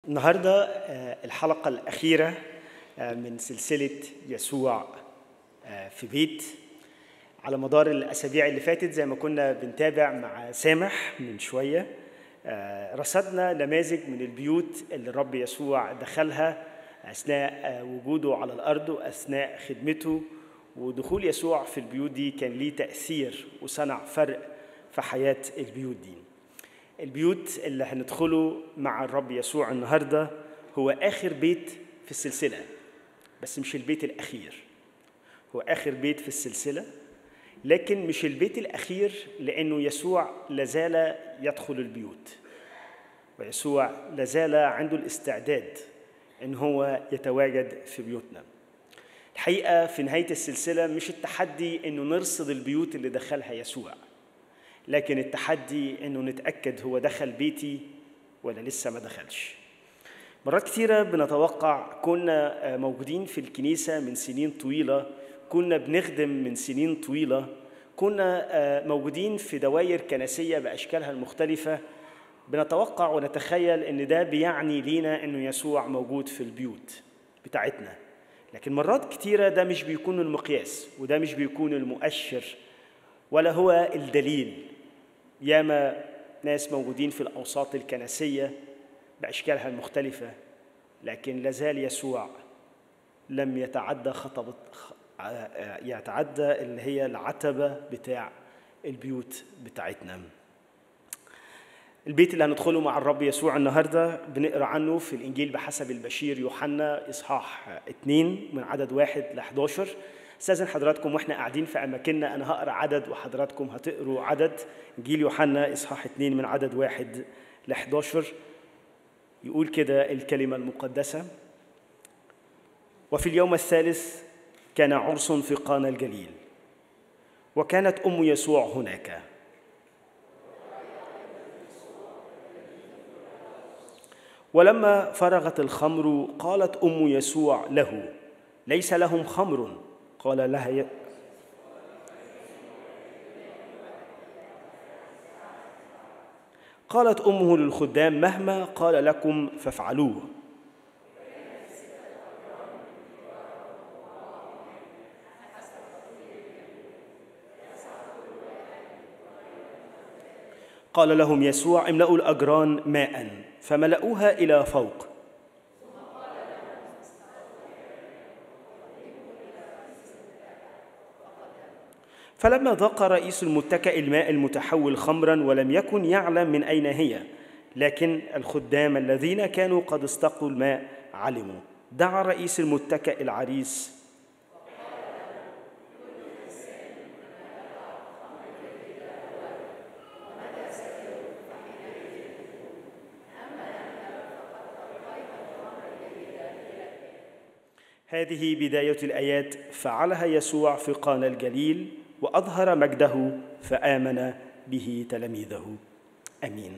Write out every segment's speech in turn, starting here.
النهارده آه، الحلقة الأخيرة آه، من سلسلة يسوع آه، في بيت على مدار الأسابيع اللي فاتت زي ما كنا بنتابع مع سامح من شوية آه، رصدنا نماذج من البيوت اللي الرب يسوع دخلها أثناء آه، وجوده على الأرض وأثناء خدمته ودخول يسوع في البيوت دي كان ليه تأثير وصنع فرق في حياة البيوت دي البيوت اللي هندخله مع الرب يسوع النهارده هو آخر بيت في السلسلة بس مش البيت الأخير هو آخر بيت في السلسلة لكن مش البيت الأخير لأنه يسوع لازال يدخل البيوت ويسوع لازال عنده الاستعداد إن هو يتواجد في بيوتنا الحقيقة في نهاية السلسلة مش التحدي إنه نرصد البيوت اللي دخلها يسوع لكن التحدي انه نتاكد هو دخل بيتي ولا لسه ما دخلش مرات كتيره بنتوقع كنا موجودين في الكنيسه من سنين طويله كنا بنخدم من سنين طويله كنا موجودين في دوائر كنسيه باشكالها المختلفه بنتوقع ونتخيل ان ده بيعني لينا انه يسوع موجود في البيوت بتاعتنا لكن مرات كتيره ده مش بيكون المقياس وده مش بيكون المؤشر ولا هو الدليل ياما ناس موجودين في الأوساط الكنسية بأشكالها المختلفة لكن لازال يسوع لم يتعدى خطبة يتعدى اللي هي العتبة بتاع البيوت بتاعتنا البيت اللي هندخله مع الرب يسوع النهارده بنقرا عنه في الانجيل بحسب البشير يوحنا اصحاح 2 من عدد واحد ل 11 استاذن حضراتكم واحنا قاعدين في اماكننا انا هقرا عدد وحضراتكم هتقروا عدد انجيل يوحنا اصحاح 2 من عدد واحد ل 11 يقول كده الكلمه المقدسه وفي اليوم الثالث كان عرس في قانا الجليل وكانت ام يسوع هناك ولما فرغت الخمر قالت ام يسوع له ليس لهم خمر قال لها ي... قالت امه للخدام مهما قال لكم فافعلوه قال لهم يسوع املأوا الأجران ماء فملأوها إلى فوق فلما ذاق رئيس المتكئ الماء المتحول خمرا ولم يكن يعلم من أين هي لكن الخدام الذين كانوا قد استقوا الماء علموا دعا رئيس المتكئ العريس هذه بداية الآيات فعلها يسوع في قانا الجليل وأظهر مجده فآمن به تلاميذه أمين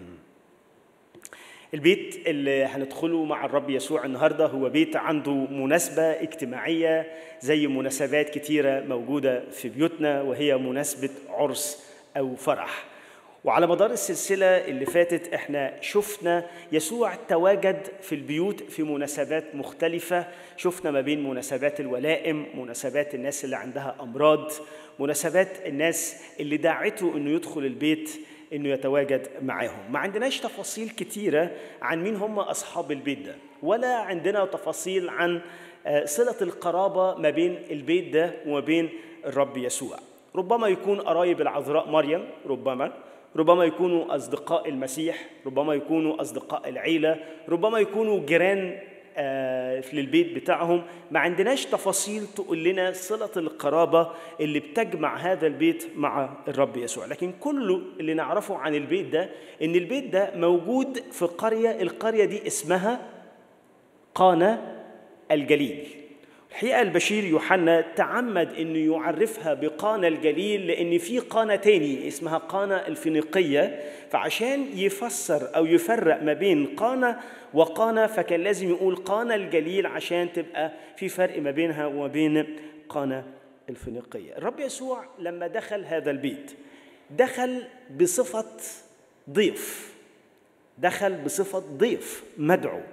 البيت اللي هندخله مع الرب يسوع النهارده هو بيت عنده مناسبة اجتماعية زي مناسبات كتيرة موجودة في بيوتنا وهي مناسبة عرس أو فرح وعلى مدار السلسلة اللي فاتت احنا شفنا يسوع تواجد في البيوت في مناسبات مختلفة شفنا ما بين مناسبات الولائم مناسبات الناس اللي عندها أمراض مناسبات الناس اللي دعته انه يدخل البيت انه يتواجد معاهم ما عندناش تفاصيل كتيرة عن مين هم أصحاب البيت ده ولا عندنا تفاصيل عن صلة القرابة ما بين البيت ده وما بين الرب يسوع ربما يكون قرايب العذراء مريم ربما ربما يكونوا أصدقاء المسيح ربما يكونوا أصدقاء العيلة ربما يكونوا جيران في البيت بتاعهم ما عندناش تفاصيل تقول لنا صلة القرابة اللي بتجمع هذا البيت مع الرب يسوع لكن كل اللي نعرفه عن البيت ده إن البيت ده موجود في قرية القرية دي اسمها قانا الجليل الحقيقة البشير يوحنا تعمد أنه يعرفها بقانا الجليل لأن في قانا تاني اسمها قانا الفينيقية فعشان يفسر أو يفرق ما بين قانا وقانا فكان لازم يقول قانا الجليل عشان تبقى في فرق ما بينها وما بين قانا الفينيقية الرب يسوع لما دخل هذا البيت دخل بصفة ضيف دخل بصفة ضيف مدعو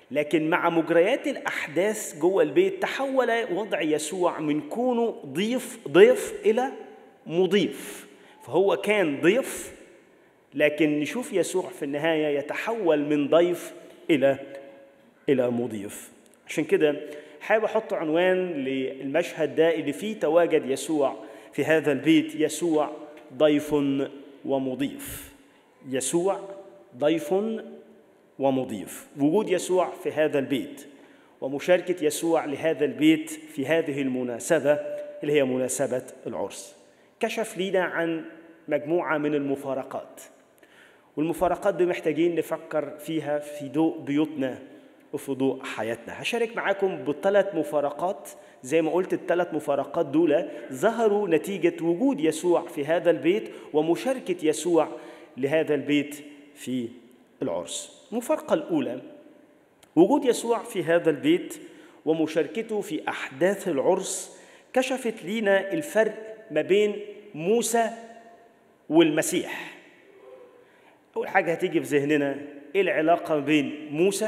لكن مع مجريات الأحداث جوه البيت تحول وضع يسوع من كونه ضيف ضيف إلى مضيف فهو كان ضيف لكن نشوف يسوع في النهاية يتحول من ضيف إلى إلى مضيف عشان كده حابب أحط عنوان للمشهد ده اللي فيه تواجد يسوع في هذا البيت يسوع ضيف ومضيف يسوع ضيف ومضيف وجود يسوع في هذا البيت ومشاركة يسوع لهذا البيت في هذه المناسبة اللي هي مناسبة العرس كشف لينا عن مجموعة من المفارقات والمفارقات دي محتاجين نفكر فيها في ضوء بيوتنا وفي ضوء حياتنا هشارك معاكم بثلاث مفارقات زي ما قلت الثلاث مفارقات دول ظهروا نتيجة وجود يسوع في هذا البيت ومشاركة يسوع لهذا البيت في العرس المفارقة الأولى وجود يسوع في هذا البيت ومشاركته في أحداث العرس كشفت لينا الفرق ما بين موسى والمسيح أول حاجة هتيجي في ذهننا إيه العلاقة بين موسى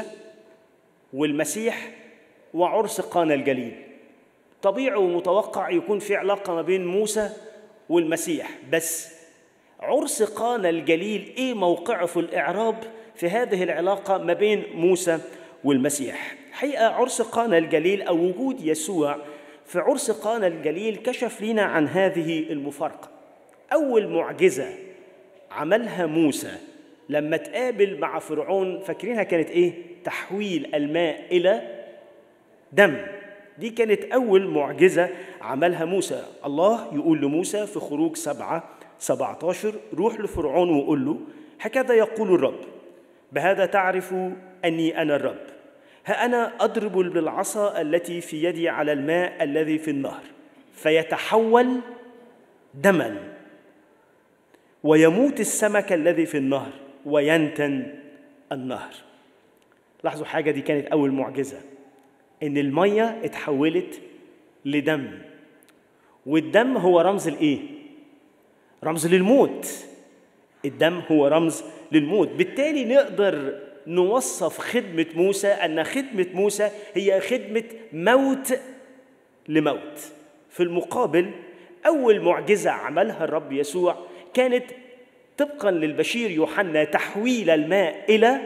والمسيح وعرس قانا الجليل طبيعي ومتوقع يكون في علاقة ما بين موسى والمسيح بس عرس قانا الجليل ايه موقعه في الاعراب في هذه العلاقه ما بين موسى والمسيح حقيقه عرس قانا الجليل او وجود يسوع في عرس قانا الجليل كشف لنا عن هذه المفارقه اول معجزه عملها موسى لما تقابل مع فرعون فاكرينها كانت ايه تحويل الماء الى دم دي كانت اول معجزه عملها موسى الله يقول لموسى في خروج سبعه 17 روح لفرعون وقول له هكذا يقول الرب بهذا تعرف اني انا الرب ها انا اضرب بالعصا التي في يدي على الماء الذي في النهر فيتحول دما ويموت السمك الذي في النهر وينتن النهر لاحظوا حاجه دي كانت اول معجزه ان الميه اتحولت لدم والدم هو رمز الايه رمز للموت الدم هو رمز للموت بالتالي نقدر نوصف خدمة موسى أن خدمة موسى هي خدمة موت لموت في المقابل أول معجزة عملها الرب يسوع كانت طبقا للبشير يوحنا تحويل الماء إلى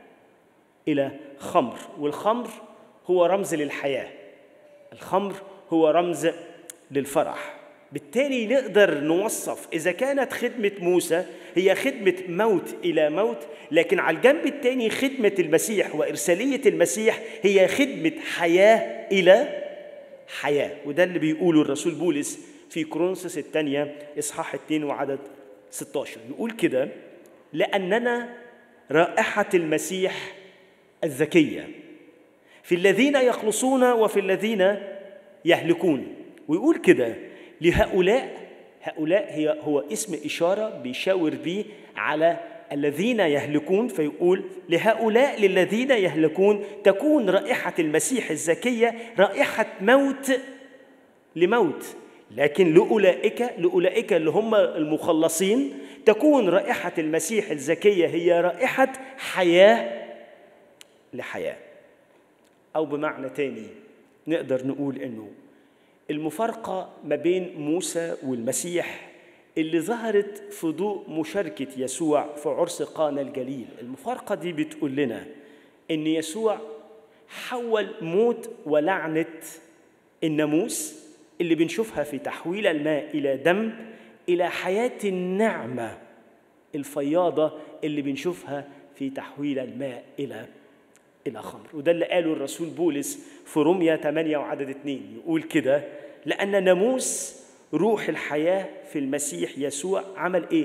إلى خمر والخمر هو رمز للحياة الخمر هو رمز للفرح بالتالي نقدر نوصف إذا كانت خدمة موسى هي خدمة موت إلى موت لكن على الجنب الثاني خدمة المسيح وإرسالية المسيح هي خدمة حياة إلى حياة وده اللي بيقوله الرسول بولس في كرونسوس الثانية إصحاح 2 وعدد 16 يقول كده لأننا رائحة المسيح الذكية في الذين يخلصون وفي الذين يهلكون ويقول كده لهؤلاء هؤلاء هي هو اسم إشارة بيشاور به على الذين يهلكون فيقول لهؤلاء للذين يهلكون تكون رائحة المسيح الزكية رائحة موت لموت لكن لأولئك لأولئك اللي هم المخلصين تكون رائحة المسيح الزكية هي رائحة حياة لحياة أو بمعنى تاني نقدر نقول إنه المفارقة ما بين موسى والمسيح اللي ظهرت في ضوء مشاركة يسوع في عرس قانا الجليل المفارقة دي بتقول لنا إن يسوع حول موت ولعنة الناموس اللي بنشوفها في تحويل الماء إلى دم إلى حياة النعمة الفياضة اللي بنشوفها في تحويل الماء إلى إلى خمر وده اللي قاله الرسول بولس في روميا 8 وعدد 2 يقول كده لأن ناموس روح الحياة في المسيح يسوع عمل إيه؟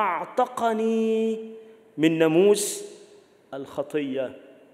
أعتقني من ناموس الخطية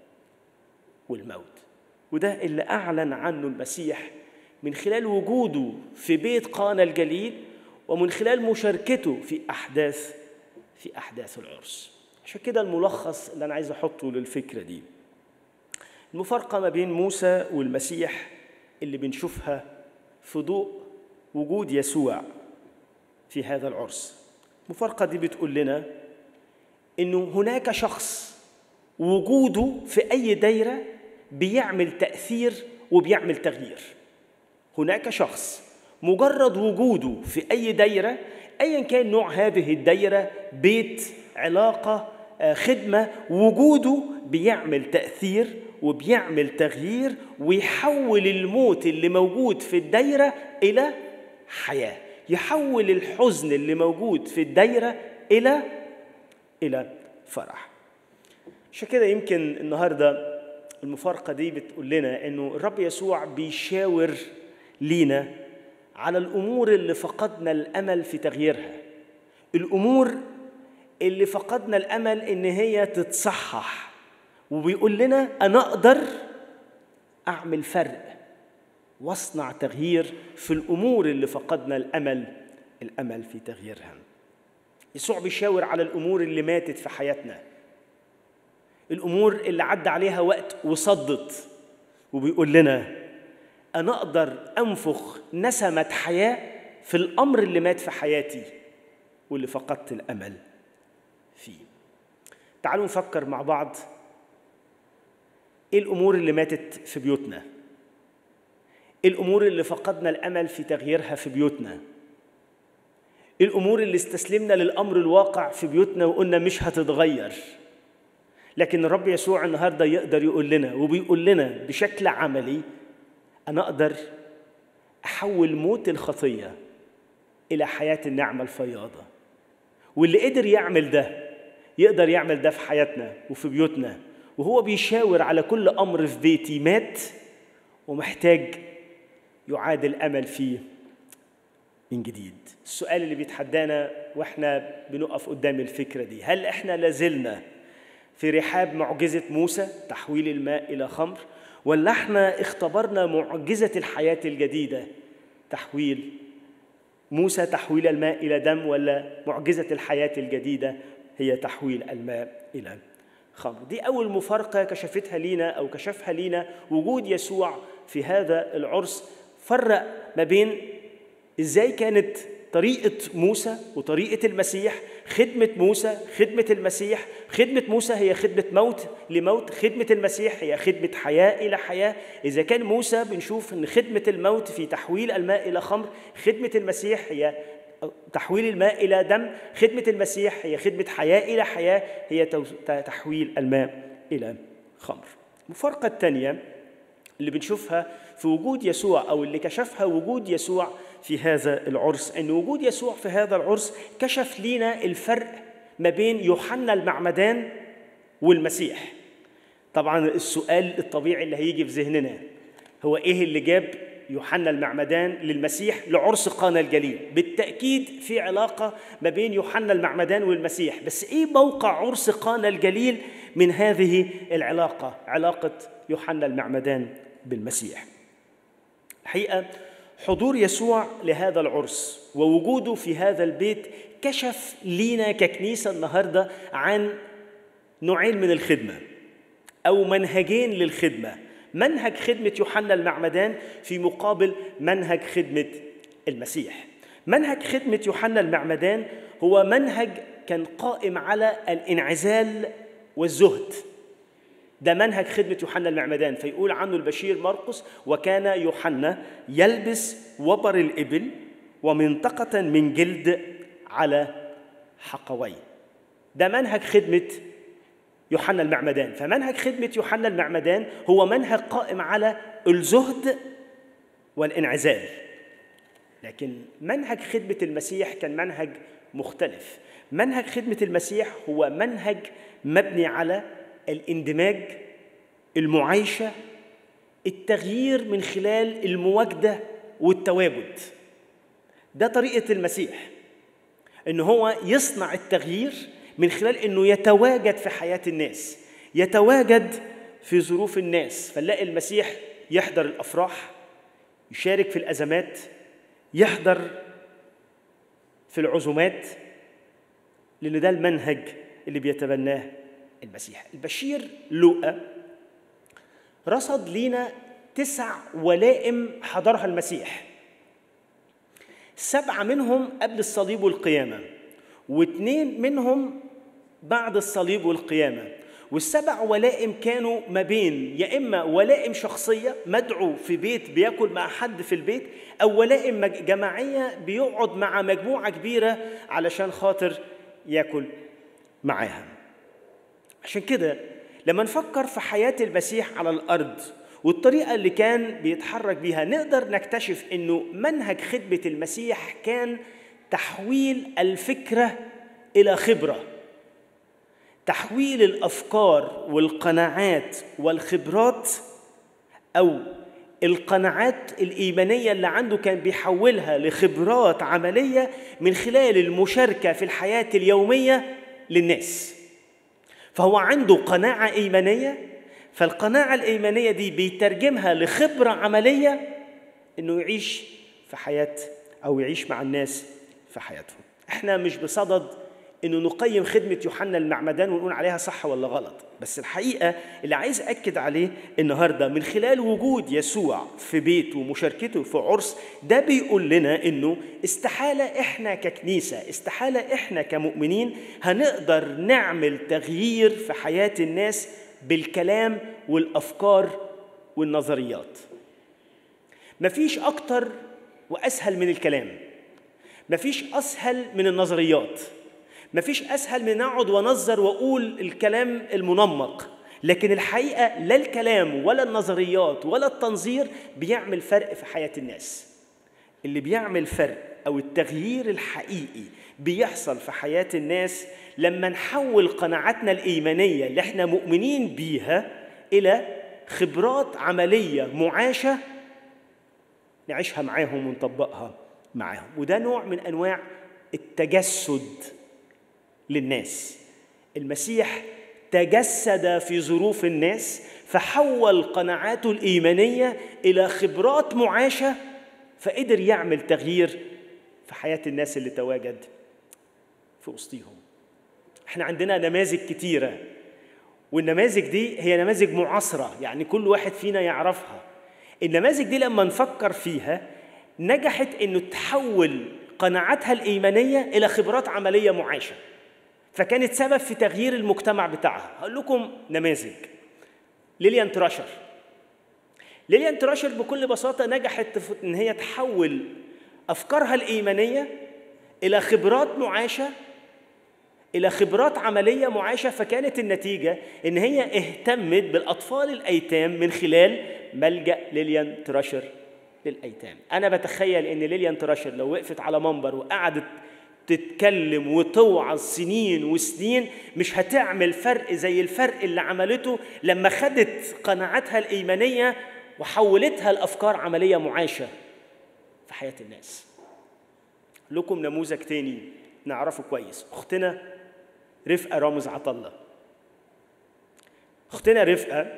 والموت وده اللي أعلن عنه المسيح من خلال وجوده في بيت قانا الجليل ومن خلال مشاركته في أحداث في أحداث العرس عشان كده الملخص اللي أنا عايز أحطه للفكرة دي المفارقة ما بين موسى والمسيح اللي بنشوفها في ضوء وجود يسوع في هذا العرس المفارقة دي بتقول لنا إنه هناك شخص وجوده في اي دايره بيعمل تاثير وبيعمل تغيير هناك شخص مجرد وجوده في اي دايره ايا كان نوع هذه الدايره بيت علاقه آه، خدمه وجوده بيعمل تاثير وبيعمل تغيير ويحول الموت اللي موجود في الدايره الى حياه يحول الحزن اللي موجود في الدايره الى الى فرح عشان كده يمكن النهارده المفارقه دي بتقول لنا انه الرب يسوع بيشاور لينا على الامور اللي فقدنا الامل في تغييرها الامور اللي فقدنا الامل ان هي تتصحح وبيقول لنا انا اقدر اعمل فرق واصنع تغيير في الامور اللي فقدنا الامل الامل في تغييرها يسوع بيشاور على الامور اللي ماتت في حياتنا الامور اللي عدى عليها وقت وصدت وبيقول لنا انا اقدر انفخ نسمه حياه في الامر اللي مات في حياتي واللي فقدت الامل فيه تعالوا نفكر مع بعض ايه الامور اللي ماتت في بيوتنا ايه الامور اللي فقدنا الامل في تغييرها في بيوتنا ايه الامور اللي استسلمنا للامر الواقع في بيوتنا وقلنا مش هتتغير لكن الرب يسوع النهارده يقدر يقول لنا وبيقول لنا بشكل عملي انا اقدر احول موت الخطيه الى حياه النعمه الفياضه واللي قدر يعمل ده يقدر يعمل ده في حياتنا وفي بيوتنا وهو بيشاور على كل امر في بيتي مات ومحتاج يعاد الامل فيه من جديد السؤال اللي بيتحدانا واحنا بنقف قدام الفكره دي هل احنا لازلنا في رحاب معجزه موسى تحويل الماء الى خمر ولا احنا اختبرنا معجزه الحياه الجديده تحويل موسى تحويل الماء الى دم ولا معجزه الحياه الجديده هي تحويل الماء الى خمر دي اول مفارقه كشفتها لينا او كشفها لينا وجود يسوع في هذا العرس فرق ما بين ازاي كانت طريقة موسى وطريقة المسيح خدمة موسى خدمة المسيح خدمة موسى هي خدمة موت لموت خدمة المسيح هي خدمة حياة إلى حياة إذا كان موسى بنشوف أن خدمة الموت في تحويل الماء إلى خمر خدمة المسيح هي تحويل الماء إلى دم خدمة المسيح هي خدمة حياة إلى حياة هي تحويل الماء إلى خمر المفارقة الثانية اللي بنشوفها في وجود يسوع أو اللي كشفها وجود يسوع في هذا العرس أن وجود يسوع في هذا العرس كشف لينا الفرق ما بين يوحنا المعمدان والمسيح طبعا السؤال الطبيعي اللي هيجي في ذهننا هو ايه اللي جاب يوحنا المعمدان للمسيح لعرس قانا الجليل بالتأكيد في علاقة ما بين يوحنا المعمدان والمسيح بس إيه موقع عرس قانا الجليل من هذه العلاقة علاقة يوحنا المعمدان بالمسيح الحقيقة حضور يسوع لهذا العرس ووجوده في هذا البيت كشف لينا ككنيسة النهاردة عن نوعين من الخدمة أو منهجين للخدمة منهج خدمة يوحنا المعمدان في مقابل منهج خدمة المسيح منهج خدمة يوحنا المعمدان هو منهج كان قائم على الانعزال والزهد ده منهج خدمة يوحنا المعمدان فيقول عنه البشير مرقس وكان يوحنا يلبس وبر الإبل ومنطقة من جلد على حقويه ده منهج خدمة يوحنا المعمدان فمنهج خدمة يوحنا المعمدان هو منهج قائم على الزهد والانعزال لكن منهج خدمة المسيح كان منهج مختلف منهج خدمة المسيح هو منهج مبني على الاندماج المعايشة التغيير من خلال المواجدة والتواجد ده طريقة المسيح إن هو يصنع التغيير من خلال انه يتواجد في حياه الناس يتواجد في ظروف الناس فنلاقي المسيح يحضر الافراح يشارك في الازمات يحضر في العزومات لان ده المنهج اللي بيتبناه المسيح البشير لوقا رصد لينا تسع ولائم حضرها المسيح سبعه منهم قبل الصليب والقيامه واثنين منهم بعد الصليب والقيامه والسبع ولائم كانوا ما بين يا اما ولائم شخصيه مدعو في بيت بياكل مع حد في البيت او ولائم جماعيه بيقعد مع مجموعه كبيره علشان خاطر ياكل معاها عشان كده لما نفكر في حياه المسيح على الارض والطريقه اللي كان بيتحرك بيها نقدر نكتشف انه منهج خدمه المسيح كان تحويل الفكره الى خبره تحويل الافكار والقناعات والخبرات او القناعات الايمانيه اللي عنده كان بيحولها لخبرات عمليه من خلال المشاركه في الحياه اليوميه للناس فهو عنده قناعه ايمانيه فالقناعه الايمانيه دي بيترجمها لخبره عمليه انه يعيش في حياه او يعيش مع الناس في حياتهم احنا مش بصدد انه نقيم خدمه يوحنا المعمدان ونقول عليها صح ولا غلط بس الحقيقه اللي عايز اكد عليه النهارده من خلال وجود يسوع في بيت ومشاركته في عرس ده بيقول لنا انه استحاله احنا ككنيسه استحاله احنا كمؤمنين هنقدر نعمل تغيير في حياه الناس بالكلام والافكار والنظريات مفيش اكتر واسهل من الكلام مفيش اسهل من النظريات مفيش اسهل من اقعد وانظر واقول الكلام المنمق لكن الحقيقه لا الكلام ولا النظريات ولا التنظير بيعمل فرق في حياه الناس اللي بيعمل فرق او التغيير الحقيقي بيحصل في حياه الناس لما نحول قناعاتنا الايمانيه اللي احنا مؤمنين بيها الى خبرات عمليه معاشه نعيشها معاهم ونطبقها معاهم وده نوع من انواع التجسد للناس المسيح تجسد في ظروف الناس فحول قناعاته الايمانيه الى خبرات معاشه فقدر يعمل تغيير في حياه الناس اللي تواجد في وسطهم احنا عندنا نماذج كتيره والنماذج دي هي نماذج معاصره يعني كل واحد فينا يعرفها النماذج دي لما نفكر فيها نجحت انه تحول قناعاتها الايمانيه الى خبرات عمليه معاشه فكانت سبب في تغيير المجتمع بتاعها هقول لكم نماذج ليليان تراشر ليليان تراشر بكل بساطة نجحت إن هي تحول أفكارها الإيمانية إلى خبرات معاشة إلى خبرات عملية معاشة فكانت النتيجة إن هي اهتمت بالأطفال الأيتام من خلال ملجأ ليليان تراشر للأيتام أنا بتخيل إن ليليان تراشر لو وقفت على منبر وقعدت تتكلم وتوعظ سنين وسنين مش هتعمل فرق زي الفرق اللي عملته لما خدت قناعاتها الإيمانية وحولتها لأفكار عملية معاشة في حياة الناس لكم نموذج تاني نعرفه كويس أختنا رفقة رامز عطلة أختنا رفقة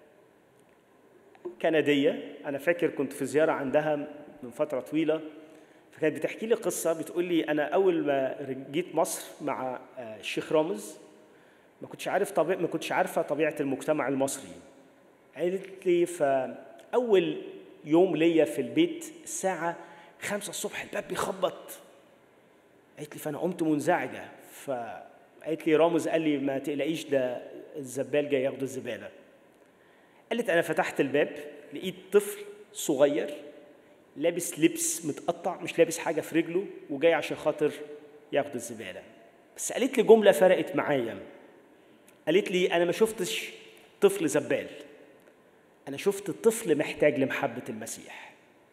كندية أنا فاكر كنت في زيارة عندها من فترة طويلة فكانت بتحكي لي قصة بتقول لي أنا أول ما جيت مصر مع الشيخ رامز ما كنتش عارف طبيعة ما كنتش عارفة طبيعة المجتمع المصري قالت لي فأول يوم ليا في البيت الساعة خمسة الصبح الباب بيخبط قالت لي فأنا قمت منزعجة فقالت لي رامز قال لي ما تقلقيش ده الزبال جاي ياخد الزبالة قالت أنا فتحت الباب لقيت طفل صغير لابس لبس متقطع مش لابس حاجه في رجله وجاي عشان خاطر ياخد الزباله بس قالت لي جمله فرقت معايا قالت لي انا ما شفتش طفل زبال انا شفت طفل محتاج لمحبه المسيح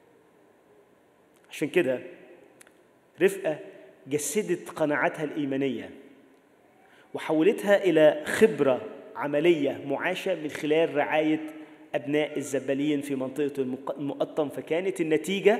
عشان كده رفقه جسدت قناعاتها الايمانيه وحولتها الى خبره عمليه معاشه من خلال رعايه أبناء الزبالين في منطقة المقطم فكانت النتيجة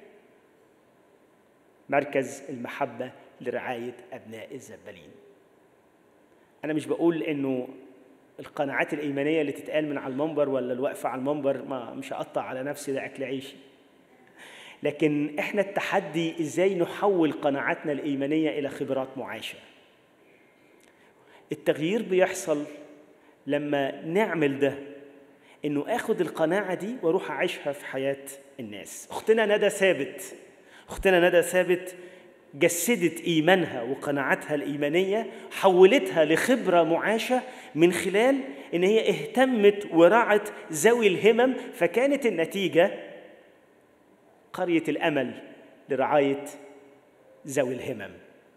مركز المحبة لرعاية أبناء الزبالين أنا مش بقول إنه القناعات الإيمانية اللي تتقال من على المنبر ولا الوقفة على المنبر ما مش هقطع على نفسي ده أكل عيشي لكن إحنا التحدي إزاي نحول قناعاتنا الإيمانية إلى خبرات معاشة التغيير بيحصل لما نعمل ده انه اخد القناعه دي واروح اعيشها في حياه الناس اختنا ندى ثابت اختنا ندى ثابت جسدت ايمانها وقناعاتها الايمانيه حولتها لخبره معاشه من خلال ان هي اهتمت ورعت ذوي الهمم فكانت النتيجه قريه الامل لرعايه ذوي الهمم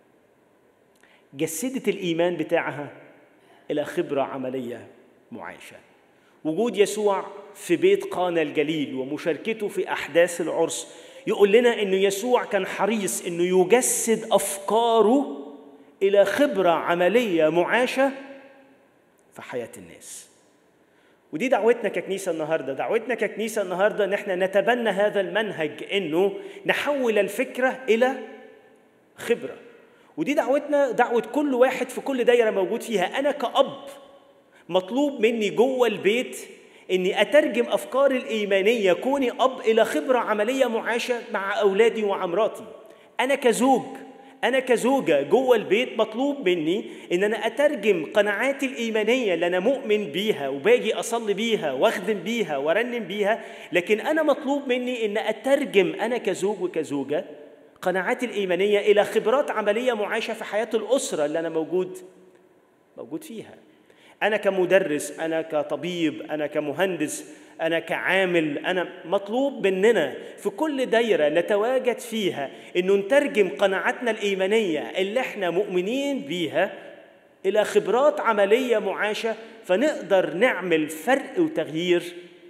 جسدت الايمان بتاعها الى خبره عمليه معاشه وجود يسوع في بيت قانا الجليل ومشاركته في احداث العرس يقول لنا انه يسوع كان حريص انه يجسد افكاره الى خبره عمليه معاشه في حياه الناس ودي دعوتنا ككنيسه النهارده دعوتنا ككنيسه النهارده ان احنا نتبنى هذا المنهج انه نحول الفكره الى خبره ودي دعوتنا دعوه كل واحد في كل دايره موجود فيها انا كاب مطلوب مني جوه البيت اني اترجم افكاري الايمانيه كوني اب الى خبره عمليه معاشه مع اولادي وعمراتي انا كزوج انا كزوجه جوه البيت مطلوب مني ان انا اترجم قناعاتي الايمانيه اللي انا مؤمن بيها وباجي اصلي بيها واخدم بيها وارنم بيها لكن انا مطلوب مني ان اترجم انا كزوج وكزوجه قناعاتي الايمانيه الى خبرات عمليه معاشه في حياه الاسره اللي انا موجود موجود فيها انا كمدرس انا كطبيب انا كمهندس انا كعامل انا مطلوب مننا في كل دايره نتواجد فيها انه نترجم قناعاتنا الايمانيه اللي احنا مؤمنين بيها الى خبرات عمليه معاشه فنقدر نعمل فرق وتغيير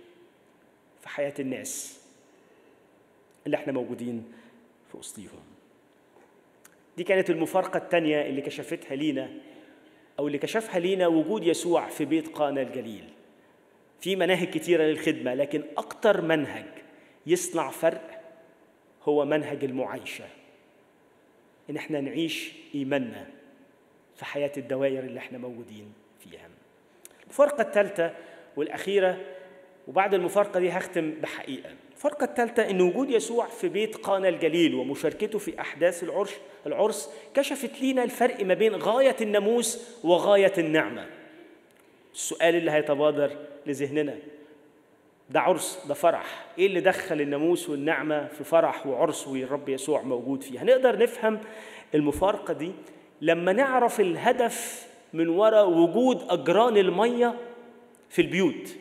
في حياه الناس اللي احنا موجودين في وسطيهم دي كانت المفارقه الثانيه اللي كشفتها لينا او اللي كشفها لينا وجود يسوع في بيت قانا الجليل في مناهج كتيره للخدمه لكن اكتر منهج يصنع فرق هو منهج المعايشه ان احنا نعيش ايماننا في حياه الدوائر اللي احنا موجودين فيها المفارقه الثالثه والاخيره وبعد المفارقه دي هختم بحقيقه الفرقة الثالثة أن وجود يسوع في بيت قانا الجليل ومشاركته في أحداث العرش العرس كشفت لينا الفرق ما بين غاية الناموس وغاية النعمة السؤال اللي هيتبادر لذهننا ده عرس ده فرح ايه اللي دخل الناموس والنعمه في فرح وعرس والرب يسوع موجود فيه هنقدر نفهم المفارقه دي لما نعرف الهدف من وراء وجود اجران الميه في البيوت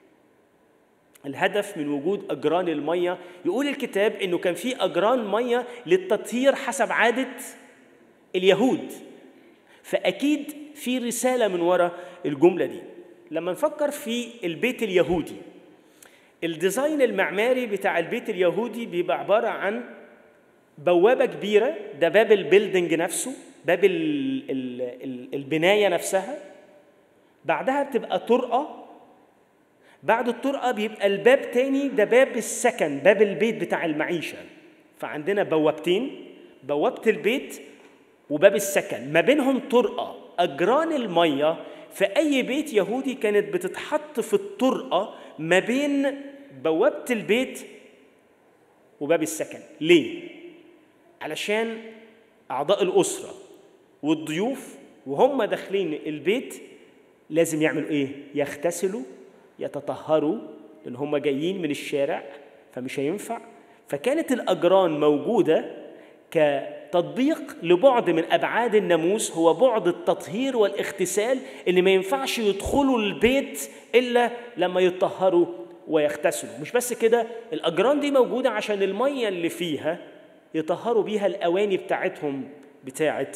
الهدف من وجود اجران الميه يقول الكتاب انه كان في اجران ميه للتطهير حسب عاده اليهود فاكيد في رساله من وراء الجمله دي لما نفكر في البيت اليهودي الديزاين المعماري بتاع البيت اليهودي بيبقى عباره عن بوابه كبيره ده باب البيلدنج نفسه باب البنايه نفسها بعدها بتبقى طرقه بعد الطرقة بيبقى الباب تاني ده باب السكن باب البيت بتاع المعيشة فعندنا بوابتين بوابة البيت وباب السكن ما بينهم طرقة أجران المية في أي بيت يهودي كانت بتتحط في الطرقة ما بين بوابة البيت وباب السكن ليه؟ علشان أعضاء الأسرة والضيوف وهم داخلين البيت لازم يعملوا إيه؟ يغتسلوا يتطهروا لان هم جايين من الشارع فمش هينفع فكانت الاجران موجوده كتطبيق لبعد من ابعاد الناموس هو بعد التطهير والاغتسال اللي ما ينفعش يدخلوا البيت الا لما يتطهروا ويغتسلوا مش بس كده الاجران دي موجوده عشان الميه اللي فيها يطهروا بيها الاواني بتاعتهم بتاعه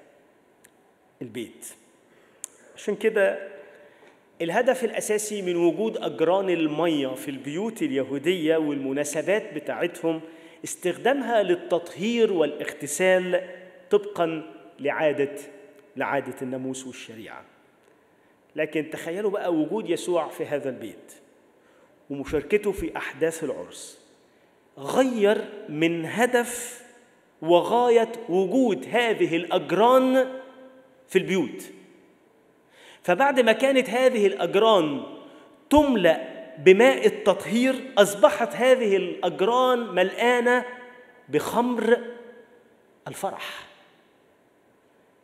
البيت عشان كده الهدف الاساسي من وجود اجران الميه في البيوت اليهوديه والمناسبات بتاعتهم استخدامها للتطهير والاغتسال طبقا لعاده لعاده الناموس والشريعه لكن تخيلوا بقى وجود يسوع في هذا البيت ومشاركته في احداث العرس غير من هدف وغايه وجود هذه الاجران في البيوت فبعد ما كانت هذه الأجران تملأ بماء التطهير أصبحت هذه الأجران ملآنة بخمر الفرح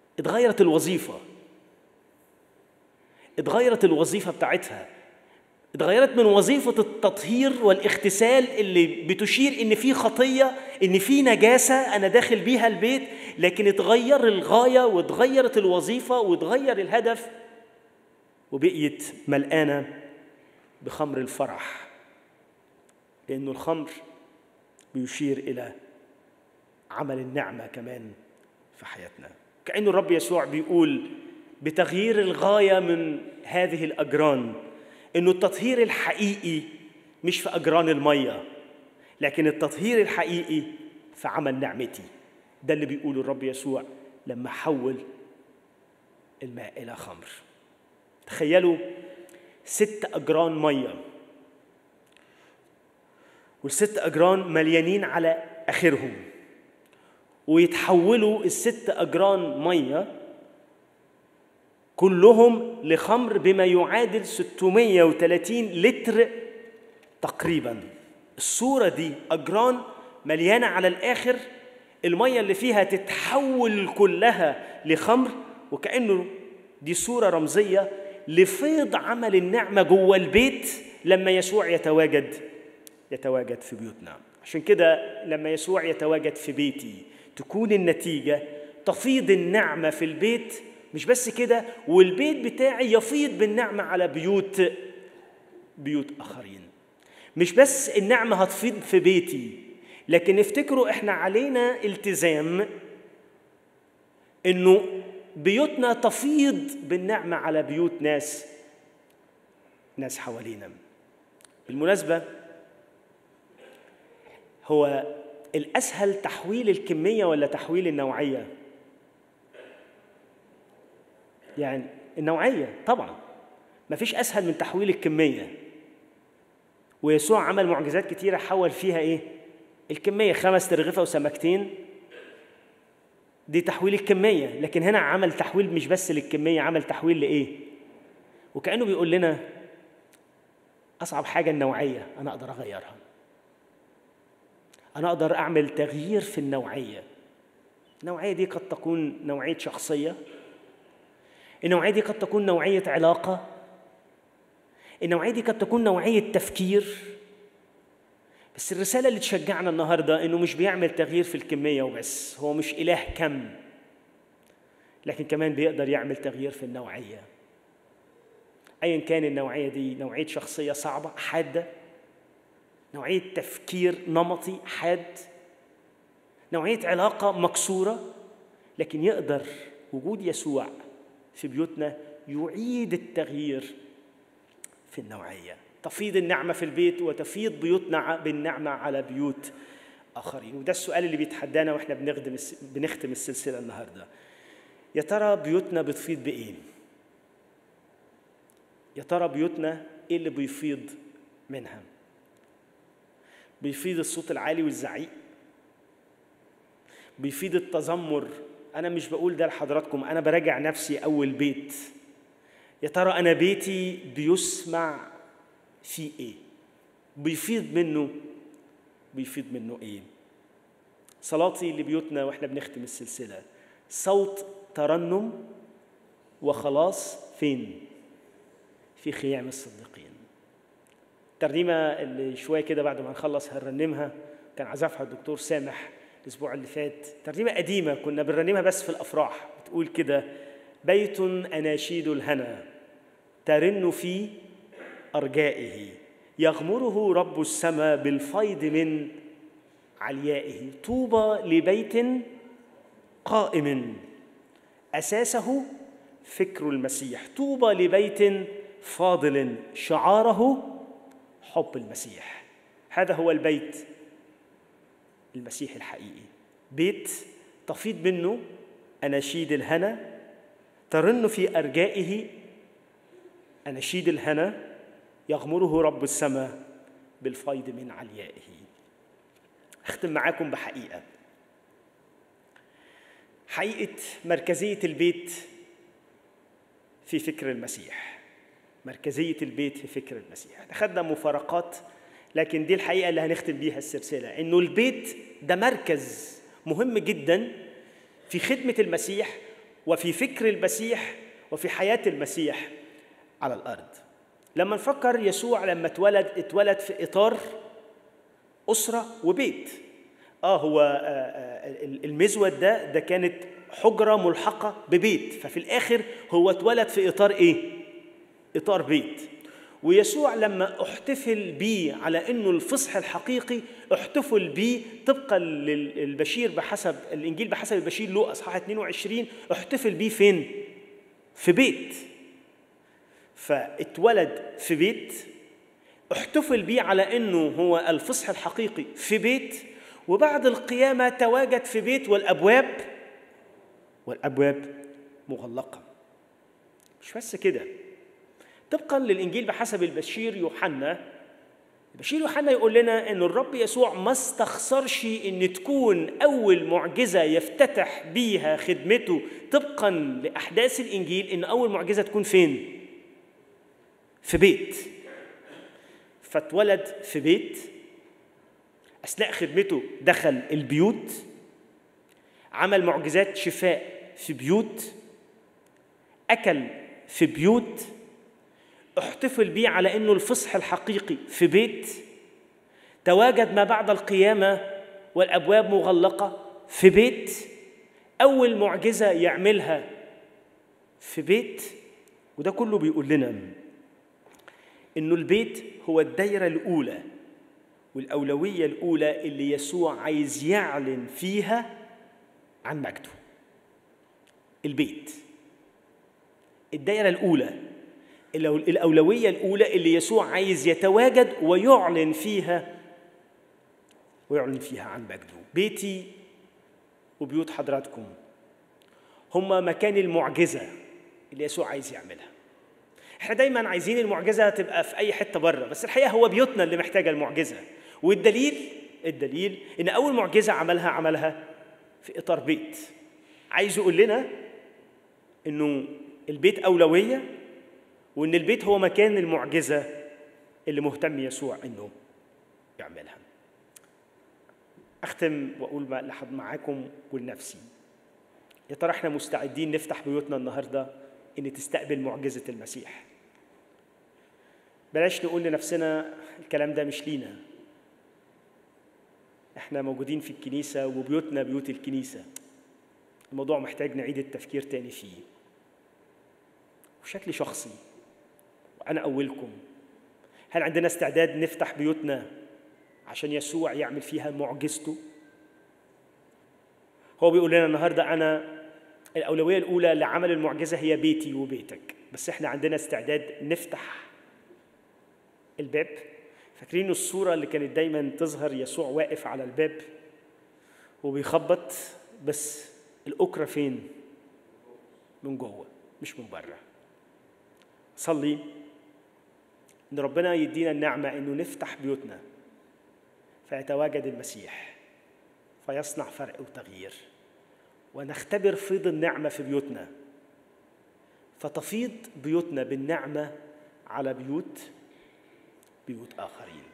اتغيرت الوظيفة اتغيرت الوظيفة بتاعتها اتغيرت من وظيفة التطهير والاغتسال اللي بتشير إن في خطية إن في نجاسة أنا داخل بيها البيت لكن اتغير الغاية واتغيرت الوظيفة واتغير الهدف وبقيت ملقانة بخمر الفرح لأنه الخمر بيشير إلى عمل النعمة كمان في حياتنا كأنه الرب يسوع بيقول بتغيير الغاية من هذه الأجران إنه التطهير الحقيقي مش في أجران المية لكن التطهير الحقيقي في عمل نعمتي ده اللي بيقوله الرب يسوع لما حول الماء إلى خمر تخيلوا ست أجران مية والست أجران مليانين على آخرهم ويتحولوا الست أجران مية كلهم لخمر بما يعادل 630 لتر تقريبا الصورة دي أجران مليانة على الآخر المية اللي فيها تتحول كلها لخمر وكأنه دي صورة رمزية لفيض عمل النعمة جوه البيت لما يسوع يتواجد يتواجد في بيوتنا عشان كده لما يسوع يتواجد في بيتي تكون النتيجة تفيض النعمة في البيت مش بس كده والبيت بتاعي يفيض بالنعمة على بيوت بيوت آخرين مش بس النعمة هتفيض في بيتي لكن افتكروا احنا علينا التزام انه بيوتنا تفيض بالنعمة على بيوت ناس ناس حوالينا بالمناسبة هو الأسهل تحويل الكمية ولا تحويل النوعية؟ يعني النوعية طبعا مفيش أسهل من تحويل الكمية ويسوع عمل معجزات كتيرة حول فيها إيه؟ الكمية خمس ترغفة وسمكتين دي تحويل الكمية لكن هنا عمل تحويل مش بس للكمية عمل تحويل لإيه؟ وكأنه بيقول لنا أصعب حاجة النوعية أنا أقدر أغيرها أنا أقدر أعمل تغيير في النوعية النوعية دي قد تكون نوعية شخصية النوعية دي قد تكون نوعية علاقة النوعية دي قد تكون نوعية تفكير بس الرسالة اللي تشجعنا النهاردة إنه مش بيعمل تغيير في الكمية وبس هو مش إله كم لكن كمان بيقدر يعمل تغيير في النوعية أيا كان النوعية دي نوعية شخصية صعبة حادة نوعية تفكير نمطي حاد نوعية علاقة مكسورة لكن يقدر وجود يسوع في بيوتنا يعيد التغيير في النوعية تفيض النعمة في البيت وتفيض بيوتنا بالنعمة على بيوت آخرين وده السؤال اللي بيتحدانا وإحنا بنخدم بنختم السلسلة النهاردة يا ترى بيوتنا بتفيض بإيه؟ يا ترى بيوتنا إيه اللي بيفيض منها؟ بيفيض الصوت العالي والزعيق بيفيض التذمر انا مش بقول ده لحضراتكم انا براجع نفسي اول بيت يا ترى انا بيتي بيسمع فيه ايه بيفيض منه بيفيض منه ايه صلاتي لبيوتنا واحنا بنختم السلسله صوت ترنم وخلاص فين في خيام الصديقين الترنيمه اللي شويه كده بعد ما نخلص هنرنمها كان عزفها الدكتور سامح الاسبوع اللي فات ترنيمه قديمه كنا بنرنمها بس في الافراح بتقول كده بيت اناشيد الهنا ترن في ارجائه يغمره رب السماء بالفيض من عليائه طوبى لبيت قائم اساسه فكر المسيح طوبى لبيت فاضل شعاره حب المسيح هذا هو البيت المسيح الحقيقي بيت تفيض منه أناشيد الهنا ترن في أرجائه أناشيد الهنا يغمره رب السماء بالفيض من عليائه أختم معاكم بحقيقة حقيقة مركزية البيت في فكر المسيح مركزية البيت في فكر المسيح أخذنا مفارقات لكن دي الحقيقة اللي هنختم بيها السلسلة إنه البيت ده مركز مهم جدا في خدمة المسيح وفي فكر المسيح وفي حياة المسيح على الأرض لما نفكر يسوع لما اتولد اتولد في اطار اسره وبيت اه هو آه، آه، المزود ده ده كانت حجره ملحقه ببيت ففي الاخر هو اتولد في اطار ايه اطار بيت ويسوع لما احتفل بيه على انه الفصح الحقيقي احتفل بيه طبقا للبشير بحسب الانجيل بحسب البشير لو اصحاح 22 احتفل بيه فين؟ في بيت فاتولد في بيت احتفل بيه على انه هو الفصح الحقيقي في بيت وبعد القيامه تواجد في بيت والابواب والابواب مغلقه مش بس كده طبقا للانجيل بحسب البشير يوحنا البشير يوحنا يقول لنا ان الرب يسوع ما استخسرش ان تكون اول معجزه يفتتح بيها خدمته طبقا لاحداث الانجيل ان اول معجزه تكون فين في بيت فاتولد في بيت اثناء خدمته دخل البيوت عمل معجزات شفاء في بيوت اكل في بيوت احتفل بيه على انه الفصح الحقيقي في بيت تواجد ما بعد القيامه والابواب مغلقه في بيت اول معجزه يعملها في بيت وده كله بيقول لنا انه البيت هو الدايره الاولى والاولويه الاولى اللي يسوع عايز يعلن فيها عن مجده البيت الدايره الاولى الأولوية الأولى اللي يسوع عايز يتواجد ويعلن فيها ويعلن فيها عن مجده بيتي وبيوت حضراتكم هما مكان المعجزة اللي يسوع عايز يعملها احنا دايما عايزين المعجزة تبقى في أي حتة بره بس الحقيقة هو بيوتنا اللي محتاجة المعجزة والدليل الدليل إن أول معجزة عملها عملها في إطار بيت عايز يقول لنا إنه البيت أولوية وان البيت هو مكان المعجزه اللي مهتم يسوع انه يعملها اختم واقول لحد معاكم ولنفسي يا ترى احنا مستعدين نفتح بيوتنا النهارده ان تستقبل معجزه المسيح بلاش نقول لنفسنا الكلام ده مش لينا احنا موجودين في الكنيسه وبيوتنا بيوت الكنيسه الموضوع محتاج نعيد التفكير تاني فيه بشكل شخصي وأنا أولكم هل عندنا استعداد نفتح بيوتنا عشان يسوع يعمل فيها معجزته هو بيقول لنا النهاردة أنا الأولوية الأولى لعمل المعجزة هي بيتي وبيتك بس إحنا عندنا استعداد نفتح الباب فاكرين الصورة اللي كانت دايما تظهر يسوع واقف على الباب وبيخبط بس الأكرة فين؟ من جوه مش من بره صلي ان ربنا يدينا النعمه انه نفتح بيوتنا فيتواجد المسيح فيصنع فرق وتغيير ونختبر فيض النعمه في بيوتنا فتفيض بيوتنا بالنعمه على بيوت بيوت اخرين